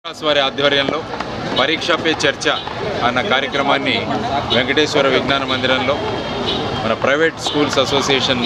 వికాస్ వారి ఆధ్వర్యంలో పరీక్ష పే చర్చ అన్న కార్యక్రమాన్ని వెంకటేశ్వర విజ్ఞాన మందిరంలో మన ప్రైవేట్ స్కూల్స్ అసోసియేషన్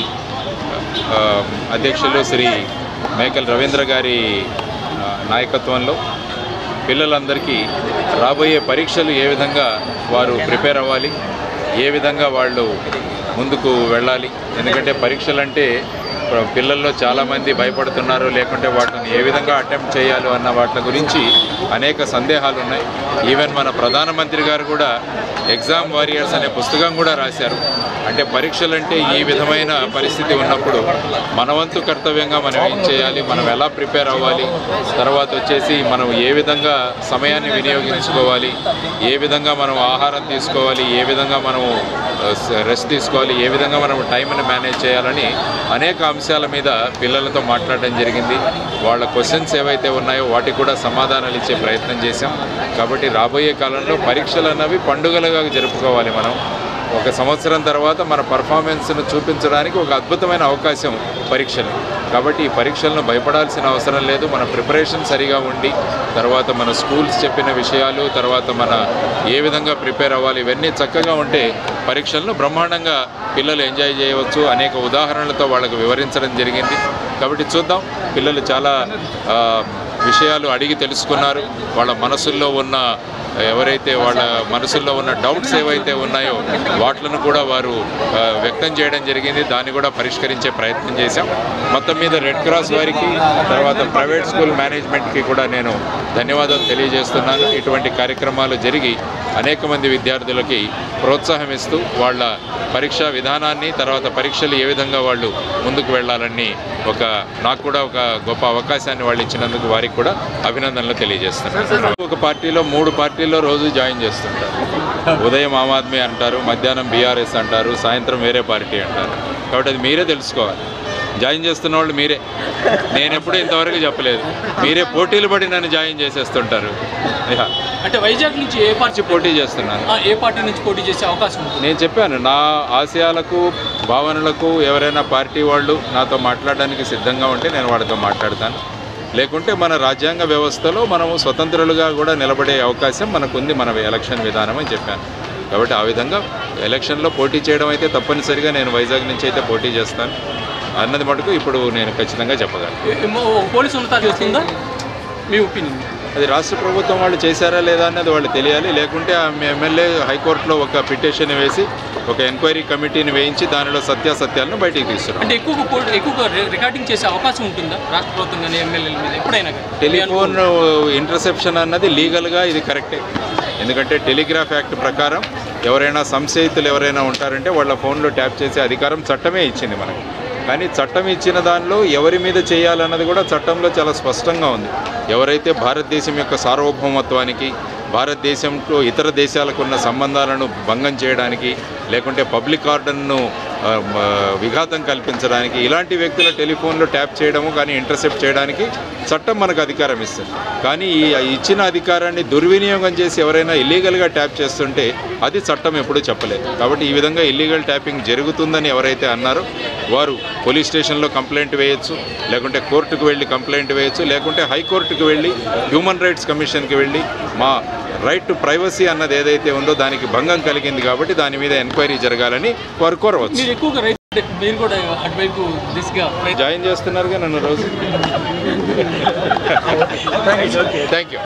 ఆ, అధ్యక్షులు శ్రీ మేకల్ రవీంద్ర గారి ఆ, నాయకత్వంలో పిల్లలందరికీ రాబోయే పరీక్షలు ఏ విధంగా వారు ప్రిపేర్ అవ్వాలి ఏ విధంగా వాళ్ళు ముందుకు వెళ్ళాలి ఎందుకంటే పరీక్షలు అంటే ప్ర- పిల్లల్లో చాలామంది భయపడుతున్నారు లేకుంటే వాటిని ఏ విధంగా అటెంప్ట్ చేయాలో అన్న వాటి గురించి అనేక సందేహాలు ఉన్నాయి ఈవెన్ మన ప్రధానమంత్రి గారు కూడా ఎగ్జామ్ వారియర్స్ అనే పుస్తకం కూడా రాశారు అంటే పరీక్షలు అంటే ఈ విధమైన పరిస్థితి ఉన్నప్పుడు మన వంతు కర్తవ్యంగా మనం ఏం చేయాలి మనం ఎలా ప్రిపేర్ అవ్వాలి తర్వాత వచ్చేసి మనం ఏ విధంగా సమయాన్ని వినియోగించుకోవాలి ఏ విధంగా మనం ఆహారం తీసుకోవాలి ఏ విధంగా మనం రెస్ట్ తీసుకోవాలి ఏ విధంగా మనం టైంని మేనేజ్ చేయాలని అనేక అంశాల మీద పిల్లలతో మాట్లాడడం జరిగింది వాళ్ళ క్వశ్చన్స్ ఏవైతే ఉన్నాయో వాటికి కూడా సమాధానాలు ఇచ్చే ప్రయత్నం చేశాం కాబట్టి రాబోయే కాలంలో పరీక్షలు అన్నవి పండుగలుగా జరుపుకోవాలి మనం ఒక సంవత్సరం తర్వాత మన పర్ఫార్మెన్స్ను చూపించడానికి ఒక అద్భుతమైన అవకాశం పరీక్షలు కాబట్టి ఈ పరీక్షలను భయపడాల్సిన అవసరం లేదు మన ప్రిపరేషన్ సరిగా ఉండి తర్వాత మన స్కూల్స్ చెప్పిన విషయాలు తర్వాత మన ఏ విధంగా ప్రిపేర్ అవ్వాలి ఇవన్నీ చక్కగా ఉంటే పరీక్షలను బ్రహ్మాండంగా పిల్లలు ఎంజాయ్ చేయవచ్చు అనేక ఉదాహరణలతో వాళ్ళకు వివరించడం జరిగింది కాబట్టి చూద్దాం పిల్లలు చాలా ఆ, విషయాలు అడిగి తెలుసుకున్నారు వాళ్ళ మనసుల్లో ఉన్న ఎవరైతే వాళ్ళ మనసుల్లో ఉన్న డౌట్స్ ఏవైతే ఉన్నాయో వాటిలను కూడా వారు ఆ, వ్యక్తం చేయడం జరిగింది దాన్ని కూడా పరిష్కరించే ప్రయత్నం చేశాం మొత్తం మీద రెడ్ క్రాస్ వారికి తర్వాత ప్రైవేట్ స్కూల్ మేనేజ్మెంట్కి కూడా నేను ధన్యవాదాలు తెలియజేస్తున్నాను ఇటువంటి కార్యక్రమాలు జరిగి అనేక మంది విద్యార్థులకి ప్రోత్సాహం ఇస్తూ వాళ్ళ పరీక్షా విధానాన్ని తర్వాత పరీక్షలు ఏ విధంగా వాళ్ళు ముందుకు వెళ్ళాలని ఒక నాకు కూడా ఒక గొప్ప అవకాశాన్ని వాళ్ళు ఇచ్చినందుకు వారికి కూడా అభినందనలు తెలియజేస్తున్నాను ఒక పార్టీలో మూడు పార్టీల్లో రోజు జాయిన్ చేస్తుంటారు ఉదయం ఆమ్ ఆద్మీ అంటారు మధ్యాహ్నం బీఆర్ఎస్ అంటారు సాయంత్రం వేరే పార్టీ అంటారు కాబట్టి అది మీరే తెలుసుకోవాలి జాయిన్ చేస్తున్న వాళ్ళు మీరే నేను ఎప్పుడూ ఇంతవరకు చెప్పలేదు మీరే పోటీలు పడి నన్ను జాయిన్ చేసేస్తుంటారు ఇహ, అంటే వైజాగ్ నుంచి ఏ పార్టీ వచ్చి పోటీ చేస్తున్నాను ఆ, ఏ పార్టీ నుంచి పోటీ చేసే అవకాశం ఉంటుంది నేను చెప్పాను నా ఆశయాలకు భావనలకు ఎవరైనా పార్టీ వాళ్ళు నాతో మాట్లాడడానికి సిద్ధంగా ఉంటే నేను వాళ్ళతో మాట్లాడతాను లేకుంటే మన రాజ్యాంగ వ్యవస్థలో మనము స్వతంత్రులుగా కూడా నిలబడే అవకాశం మనకుంది మన ఎలక్షన్ విధానం అని చెప్పాను కాబట్టి ఆ విధంగా ఎలక్షన్లో పోటీ చేయడం అయితే తప్పనిసరిగా నేను వైజాగ్ నుంచి అయితే పోటీ చేస్తాను అన్నది మటుకు ఇప్పుడు నేను ఖచ్చితంగా చెప్పగలను ఏ- ఏమో పోలీసు ఉన్నతాలు చేస్తుందా మీ ఒపీనియన్ అది రాష్ట్ర ప్రభుత్వం వాళ్ళు చేశారా లేదా అన్నది వాళ్ళు తెలియాలి లేకుంటే ఆ ఎమ్మెల్యే హైకోర్టులో ఒక పిటిషన్ వేసి ఒక ఎంక్వైరీ కమిటీని వేయించి దానిలో సత్యాసత్యాలను బయటికి తీస్తున్నాం అంటే ఎక్కువగా పోటీ ఎక్కువగా రి- రికార్డింగ్ చేసే అవకాశం ఉంటుందా రాష్ట్ర ప్రభుత్వం కానీ ఎమ్మెల్యేల మీద ఎప్పుడైనా కానీ? టెలిఫోన్ ఇంటర్సెప్షన్ అన్నది లీగల్గా ఇది కరెక్టే ఎందుకంటే టెలిగ్రాఫ్ యాక్ట్ ప్రకారం ఎవరైనా సంశయితులు ఎవరైనా ఉంటారంటే వాళ్ళ ఫోన్లో ట్యాప్ చేసే అధికారం చట్టమే ఇచ్చింది మనకి కానీ చట్టం ఇచ్చిన దానిలో ఎవరి మీద చేయాలన్నది కూడా చట్టంలో చాలా స్పష్టంగా ఉంది ఎవరైతే భారతదేశం యొక్క సార్వభౌమత్వానికి భారతదేశంతో ఇతర దేశాలకు ఉన్న సంబంధాలను భంగం చేయడానికి లేకుంటే పబ్లిక్ ఆర్డర్ను ఆ, మ, విఘాతం కల్పించడానికి ఇలాంటి వ్యక్తుల టెలిఫోన్లో ట్యాప్ చేయడము కానీ ఇంటర్సెప్ట్ చేయడానికి చట్టం మనకు అధికారం ఇస్తుంది కానీ ఈ ఇచ్చిన అధికారాన్ని దుర్వినియోగం చేసి ఎవరైనా ఇల్లీగల్గా ట్యాప్ చేస్తుంటే అది చట్టం ఎప్పుడూ చెప్పలేదు కాబట్టి ఈ విధంగా ఇల్లీగల్ ట్యాపింగ్ జరుగుతుందని ఎవరైతే అన్నారో వారు పోలీస్ స్టేషన్లో కంప్లైంట్ వేయొచ్చు లేకుంటే కోర్టుకు వెళ్ళి కంప్లైంట్ వేయొచ్చు లేకుంటే హైకోర్టుకు వెళ్ళి హ్యూమన్ రైట్స్ కమిషన్కి వెళ్ళి మా రైట్ టు ప్రైవసీ అన్నది ఏదైతే ఉందో దానికి భంగం కలిగింది కాబట్టి దాని మీద ఎంక్వైరీ జరగాలని వారు కోరవచ్చు మీరు ఎక్కువగా రైతు మీరు కూడా అటువైపు దిశగా జాయిన్ చేస్తున్నారుగా నన్ను రోజు థ్యాంక్ యూ